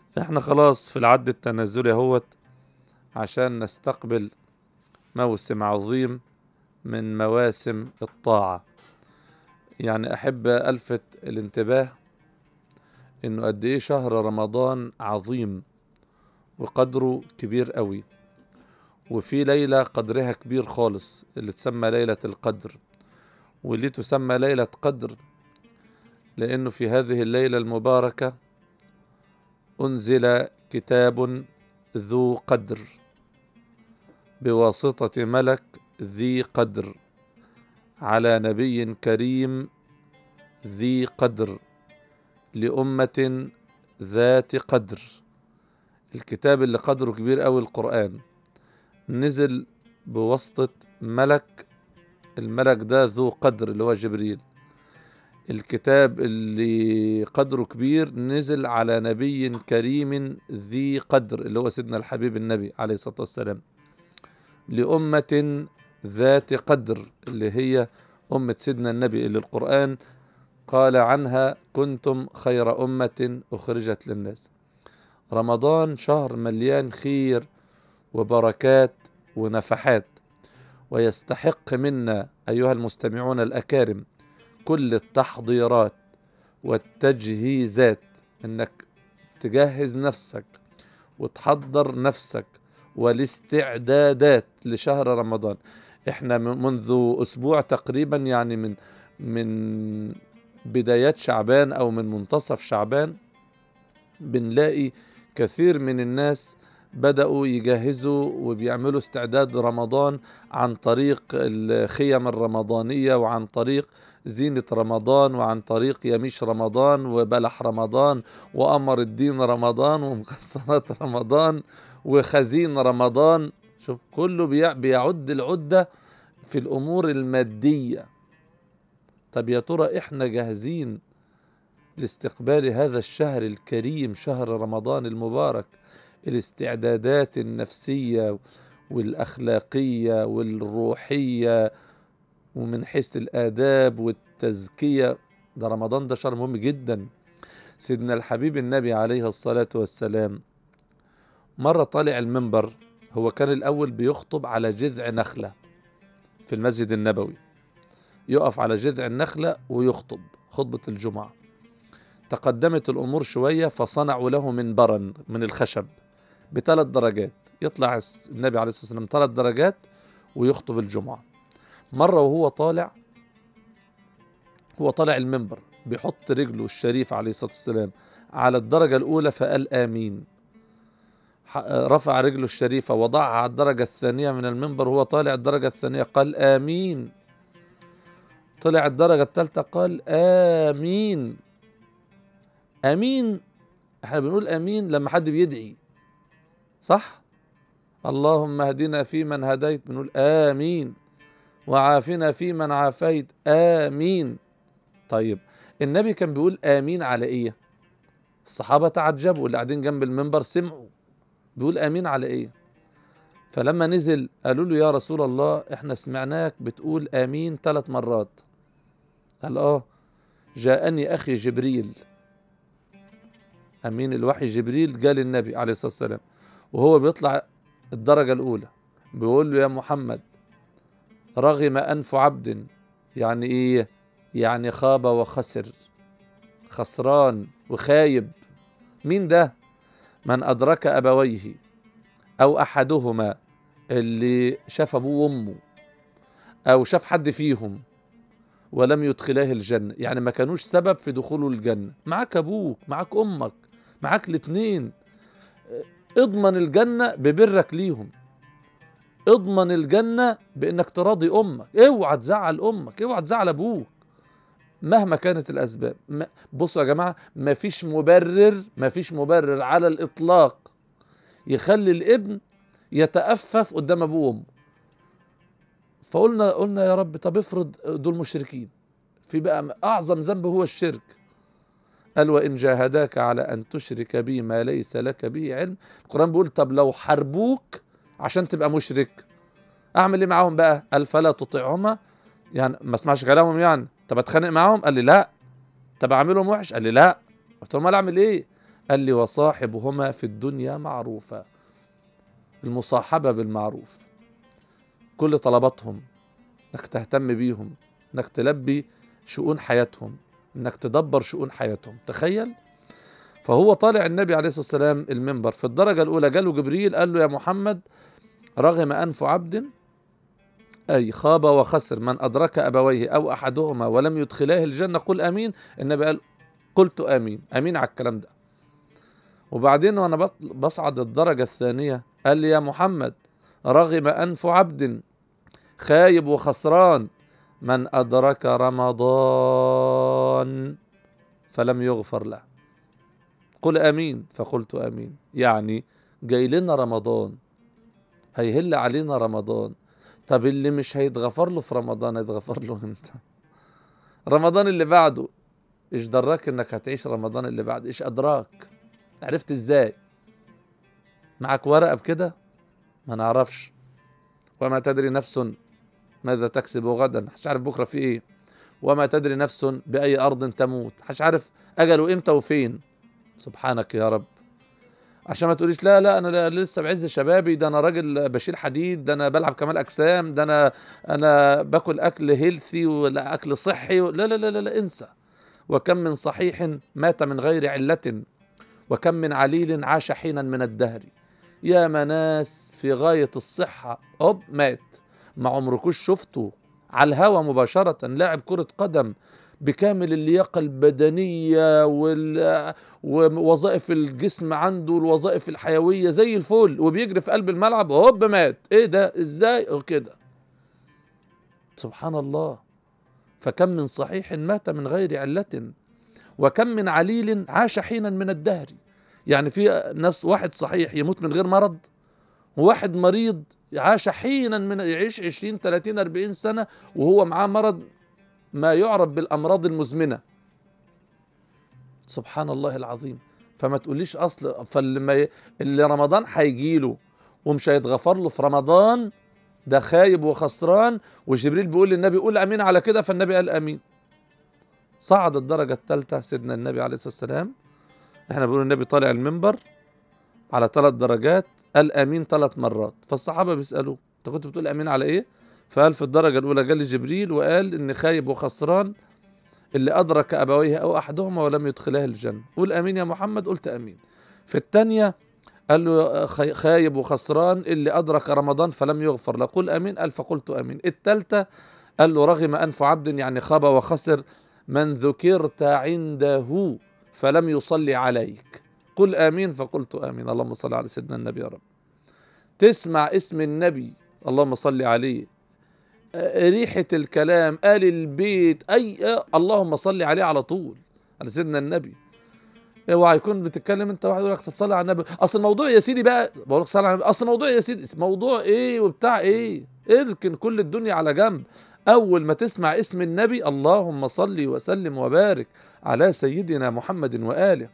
احنا خلاص في العد التنازلي اهوت عشان نستقبل موسم عظيم من مواسم الطاعة يعني أحب ألفت الانتباه إنه قد إيه شهر رمضان عظيم وقدره كبير قوي وفي ليلة قدرها كبير خالص اللي تسمى ليلة القدر وليه تسمى ليلة قدر لأنه في هذه الليلة المباركة أنزل كتاب ذو قدر بواسطة ملك ذي قدر على نبي كريم ذي قدر لأمة ذات قدر الكتاب اللي قدره كبير أوي القرآن نزل بواسطة ملك الملك ده ذو قدر اللي هو جبريل الكتاب اللي قدره كبير نزل على نبي كريم ذي قدر اللي هو سيدنا الحبيب النبي عليه الصلاة والسلام لأمة ذات قدر اللي هي أمة سيدنا النبي اللي القرآن قال عنها كنتم خير أمة أخرجت للناس رمضان شهر مليان خير وبركات ونفحات ويستحق منا أيها المستمعون الأكارم كل التحضيرات والتجهيزات انك تجهز نفسك وتحضر نفسك والاستعدادات لشهر رمضان احنا منذ اسبوع تقريبا يعني من من بدايات شعبان او من منتصف شعبان بنلاقي كثير من الناس بدأوا يجهزوا وبيعملوا استعداد رمضان عن طريق الخيم الرمضانية وعن طريق زينة رمضان وعن طريق يميش رمضان وبلح رمضان وقمر الدين رمضان ومكسرات رمضان وخزين رمضان شوف كله بيعد العدة في الأمور المادية طب يا ترى إحنا جاهزين لاستقبال هذا الشهر الكريم شهر رمضان المبارك الاستعدادات النفسية والأخلاقية والروحية ومن حيث الآداب والتزكية ده رمضان ده شهر مهم جدا سيدنا الحبيب النبي عليه الصلاة والسلام مرة طالع المنبر هو كان الأول بيخطب على جذع نخلة في المسجد النبوي يقف على جذع النخلة ويخطب خطبة الجمعة تقدمت الأمور شوية فصنعوا له منبرا من الخشب بثلاث درجات يطلع النبي عليه الصلاة والسلام ثلاث درجات ويخطب الجمعة مرة وهو طالع هو طالع المنبر بيحط رجله الشريف عليه الصلاة والسلام على الدرجة الأولى فقال آمين رفع رجله الشريفة وضعها على الدرجة الثانية من المنبر وهو طالع الدرجة الثانية قال آمين طلع الدرجة الثالثة قال آمين آمين احنا بنقول آمين لما حد بيدعي صح اللهم اهدنا فيمن هديت بنقول آمين وعافنا فيمن عافيت آمين طيب النبي كان بيقول آمين على إيه الصحابة تعجبوا اللي قاعدين جنب المنبر سمعوا بيقول آمين على إيه فلما نزل قالوا له يا رسول الله احنا سمعناك بتقول آمين ثلاث مرات قال آه جاءني أخي جبريل أمين الوحي جبريل قال النبي عليه الصلاة والسلام وهو بيطلع الدرجة الأولى بيقول له يا محمد رغم أنف عبد يعني إيه يعني خاب وخسر خسران وخايب مين ده من أدرك أبويه أو أحدهما اللي شاف أبوه وأمه أو شاف حد فيهم ولم يدخلاه الجنة يعني ما كانوش سبب في دخوله الجنة معاك أبوك معاك أمك معاك الاتنين اضمن الجنة ببرك ليهم اضمن الجنة بانك تراضي امك اوعى تزعل امك اوعى تزعل ابوك مهما كانت الاسباب بصوا يا جماعة مفيش مبرر مفيش مبرر على الاطلاق يخلي الابن يتأفف قدام ابوه وامه فقلنا قلنا يا رب طب افرض دول مشركين في بقى اعظم ذنب هو الشرك قال وإن جاهداك على أن تشرك بي ما ليس لك به علم القرآن بيقول طب لو حاربوك عشان تبقى مشرك أعمل إيه معاهم بقى قال فلا تطيعهما يعني ما اسمعش كلامهم يعني طب اتخانق معاهم قال لي لا طب اعملهم وحش قال لي لا قلت له امال اعمل ايه قال لي وصاحبهما في الدنيا معروفا المصاحبة بالمعروف كل طلباتهم انك تهتم بيهم انك تلبي شؤون حياتهم انك تدبر شؤون حياتهم تخيل فهو طالع النبي عليه الصلاة والسلام المنبر في الدرجة الأولى جاله جبريل قال له يا محمد رغم أنف عبد أي خاب وخسر من أدرك أبويه أو أحدهما ولم يدخلاه الجنة قل أمين النبي قال قلت آمين أمين على الكلام ده وبعدين وأنا بط- بصعد الدرجة الثانية قال لي يا محمد رغم أنف عبد خايب وخسران من أدرك رمضان فلم يغفر له قل امين فقلت امين يعني جاي لنا رمضان هيهل علينا رمضان طب اللي مش هيتغفر له في رمضان هيتغفر له امتى رمضان اللي بعده ايش دراك انك هتعيش رمضان اللي بعد ايش ادراك عرفت ازاي معك ورقه بكده ما نعرفش وما تدري نفس ماذا تكسب غدا مش عارف بكره في ايه وما تدري نفس باي ارض تموت مش عارف اجله امتى وفين سبحانك يا رب عشان ما تقوليش لا لا انا لا- لسه بعز شبابي ده انا راجل بشيل حديد ده انا بلعب كمال اجسام ده انا انا باكل اكل هيلثي ولا اكل صحي لا لا لا لا, لا انسى وكم من صحيح مات من غير علة وكم من عليل عاش حينا من الدهر يا ناس في غاية الصحة أوب مات ما عمركوش شفتوا على الهوا مباشرة لاعب كرة قدم بكامل اللياقة البدنية وال... ووظائف الجسم عنده الوظائف الحيوية زي الفل وبيجري في قلب الملعب هوب مات ايه ده ازاي كده سبحان الله فكم من صحيح مات من غير علة وكم من عليل عاش حينا من الدهر يعني في ناس واحد صحيح يموت من غير مرض وواحد مريض عاش حينا من يعيش 20 30 40 سنة وهو معاه مرض ما يعرف بالأمراض المزمنة سبحان الله العظيم فما تقوليش اصل فاللي ما ي... اللي رمضان هيجيله ومش هيتغفر له في رمضان ده خايب وخسران وجبريل بيقول للنبي قول امين على كده فالنبي قال امين صعد الدرجه الثالثه سيدنا النبي عليه الصلاه والسلام احنا بنقول النبي طالع المنبر على ثلاث درجات قال امين ثلاث مرات فالصحابه بيسالوه انت كنت بتقول امين على ايه فقال في الدرجه الاولى جالي جبريل وقال ان خايب وخسران اللي أدرك أبويه أو أحدهما ولم يدخلاه الجنة قول أمين يا محمد قلت أمين في الثانية قال له خي- خايب وخسران اللي أدرك رمضان فلم يغفر له قل أمين قال فقلت أمين الثالثة قال له رغم أنف عبد يعني خاب وخسر من ذكرت عنده فلم يصلي عليك قل آمين فقلت آمين اللهم صل على سيدنا النبي يا رب تسمع اسم النبي اللهم صل عليه ريحة الكلام آل البيت أي آه، اللهم صل عليه على طول على سيدنا النبي اوعى يكون بتتكلم انت واحد يقول لك طب صلي على النبي اصل الموضوع يا سيدي بقى بقول لك صلي على النبي اصل الموضوع يا سيدي موضوع ايه وبتاع ايه اركن كل الدنيا على جنب اول ما تسمع اسم النبي اللهم صل وسلم وبارك على سيدنا محمد واله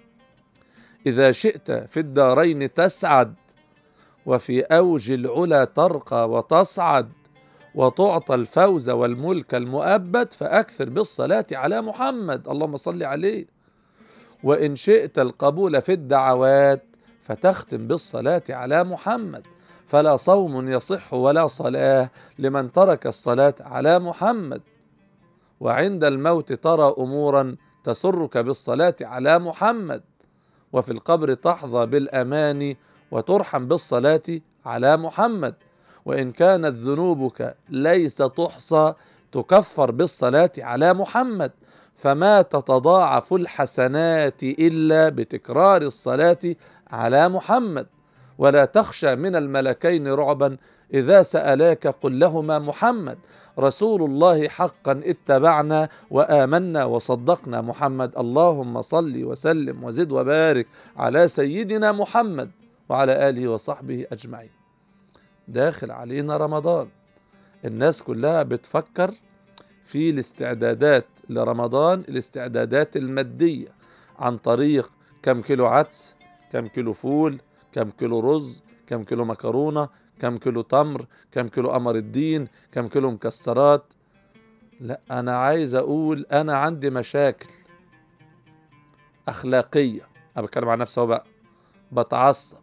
اذا شئت في الدارين تسعد وفي اوج العلا ترقى وتصعد وتعطى الفوز والملك المؤبد فأكثر بالصلاة على محمد اللهم صل عليه وإن شئت القبول في الدعوات فتختم بالصلاة على محمد فلا صوم يصح ولا صلاة لمن ترك الصلاة على محمد وعند الموت ترى أمورا تسرك بالصلاة على محمد وفي القبر تحظى بالأمان وترحم بالصلاة على محمد وإن كانت ذنوبك ليس تحصى تكفر بالصلاة على محمد فما تتضاعف الحسنات إلا بتكرار الصلاة على محمد ولا تخشى من الملكين رعبا إذا سألاك قل لهما محمد رسول الله حقا اتبعنا وآمنا وصدقنا محمد اللهم صل وسلم وزد وبارك على سيدنا محمد وعلى آله وصحبه أجمعين داخل علينا رمضان الناس كلها بتفكر في الاستعدادات لرمضان الاستعدادات المادية عن طريق كم كيلو عدس كم كيلو فول كم كيلو رز كم كيلو مكرونة كم كيلو تمر كم كيلو قمر الدين كم كيلو مكسرات لا أنا عايز أقول أنا عندي مشاكل أخلاقية انا بتكلم عن نفسي اهو بقى بتعصب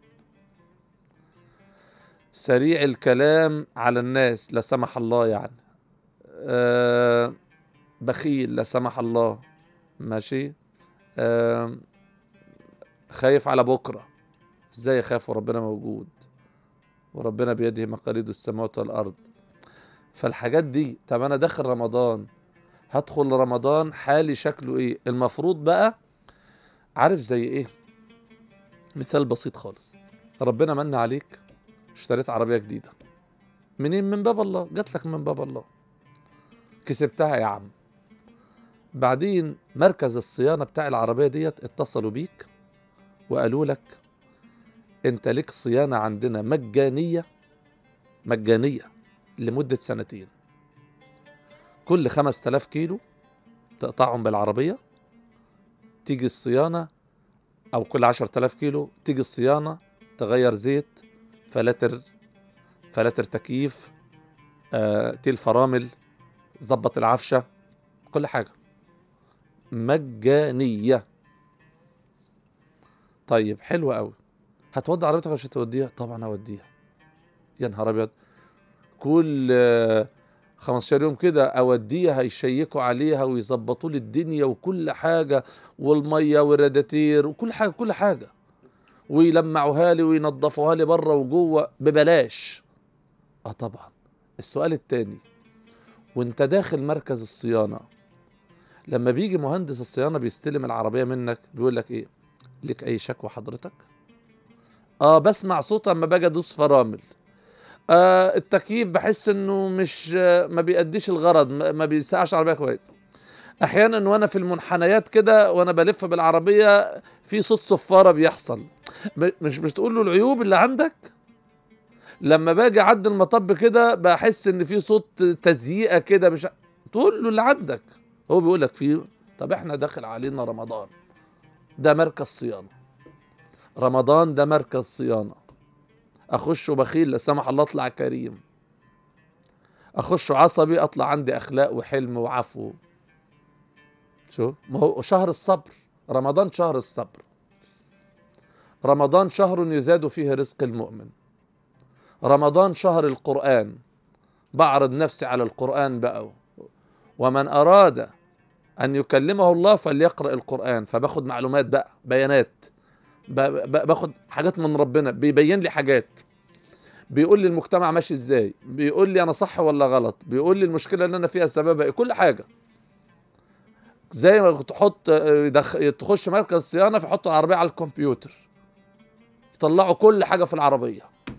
سريع الكلام على الناس لا سمح الله يعني أه بخيل لا سمح الله ماشي أه خايف على بكره ازاي يخاف وربنا موجود وربنا بيده مقاليد السماوات والارض فالحاجات دي طب انا داخل رمضان هدخل رمضان حالي شكله ايه المفروض بقى عارف زي ايه مثال بسيط خالص ربنا من عليك اشتريت عربيه جديده منين من باب الله جات لك من باب الله كسبتها يا عم بعدين مركز الصيانه بتاع العربيه ديت اتصلوا بيك وقالوا لك انت لك صيانه عندنا مجانيه مجانيه لمده سنتين كل 5000 كيلو تقطعهم بالعربيه تيجي الصيانه او كل 10000 كيلو تيجي الصيانه تغير زيت فلاتر فلاتر تكييف آه، تيل فرامل ظبط العفشه كل حاجه مجانيه طيب حلو قوي هتودي عربيتك ولا مش هتوديها طبعا هوديها يا نهار ابيض كل آه، 15 يوم كده اوديها يشيكوا عليها ويظبطوا لي الدنيا وكل حاجه والميه والراداتير وكل حاجه كل حاجه ويلمعوها لي وينظفوها لي بره وجوه ببلاش اه طبعا السؤال التاني وانت داخل مركز الصيانه لما بيجي مهندس الصيانه بيستلم العربيه منك بيقول لك ايه لك اي شكوى حضرتك اه بسمع صوت اما باجي ادوس فرامل آه التكييف بحس انه مش آه ما بيأديش الغرض ما ما بيسقعش عربيه كويس احيانا وانا في المنحنيات كده وانا بلف بالعربيه في صوت صفاره بيحصل م- مش مش تقول له العيوب اللي عندك لما باجي اعدي المطب كده بحس ان في صوت تزييقه كده مش ع- تقول له اللي عندك هو بيقول لك في طب احنا داخل علينا رمضان ده مركز صيانه رمضان ده مركز صيانه اخش بخيل لا سمح الله اطلع كريم اخش عصبي اطلع عندي اخلاق وحلم وعفو شوف ما هو شهر الصبر رمضان شهر الصبر رمضان شهر يزاد فيه رزق المؤمن رمضان شهر القرآن بعرض نفسي على القرآن بقى ومن أراد أن يكلمه الله فليقرأ القرآن فباخد معلومات بقى بيانات ب- ب- باخد حاجات من ربنا بيبين لي حاجات بيقول لي المجتمع ماشي ازاي بيقول لي انا صح ولا غلط بيقول لي المشكله اللي انا فيها سببها ايه كل حاجه زي ما تحط يدخ... تخش مركز صيانه فيحطوا العربيه على الكمبيوتر يطلعوا كل حاجه في العربيه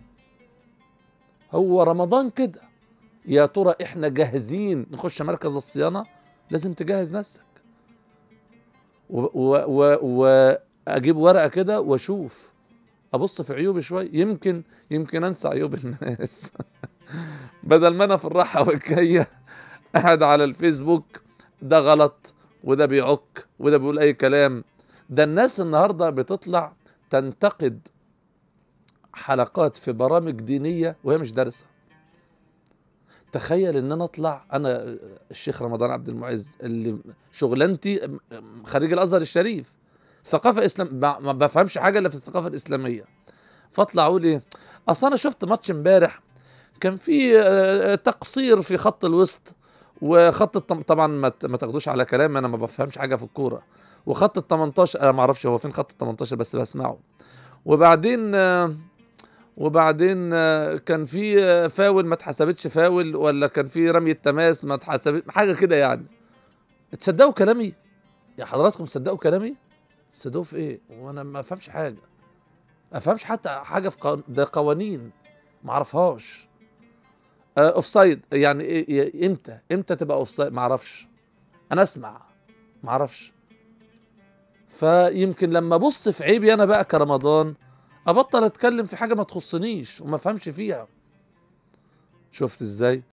هو رمضان كده يا ترى احنا جاهزين نخش مركز الصيانه لازم تجهز نفسك و... و... و... واجيب ورقه كده واشوف ابص في عيوبي شويه يمكن يمكن انسى عيوب الناس بدل ما انا في الراحه والجايه قاعد على الفيسبوك ده غلط وده بيعك وده بيقول اي كلام ده الناس النهارده بتطلع تنتقد حلقات في برامج دينيه وهي مش دارسه تخيل ان انا اطلع انا الشيخ رمضان عبد المعز اللي شغلانتي خريج الازهر الشريف ثقافه اسلام ما ما بفهمش حاجه الا في الثقافه الاسلاميه فاطلع اقول ايه اصل انا شفت ماتش امبارح كان في آه، تقصير في خط الوسط وخط التم... طبعا ما ت- ما تاخدوش على كلام انا ما بفهمش حاجه في الكوره وخط ال 18 انا ما اعرفش هو فين خط ال 18 بس بسمعه وبعدين آه، وبعدين آه، كان في آه، فاول ما اتحسبتش فاول ولا كان في رمية تماس ما اتحسبت حاجه كده يعني تصدقوا كلامي يا حضراتكم تصدقوا كلامي تصدقوا في ايه وانا ما افهمش حاجه ما افهمش حتى حاجه في قوان... ده قوانين ما اعرفهاش اوف سايد يعني إيه إيه امتى امتى تبقى اوف سايد ما اعرفش انا اسمع ما اعرفش فيمكن لما ابص في عيبي انا بقى كرمضان ابطل اتكلم في حاجه ما تخصنيش وما افهمش فيها شفت ازاي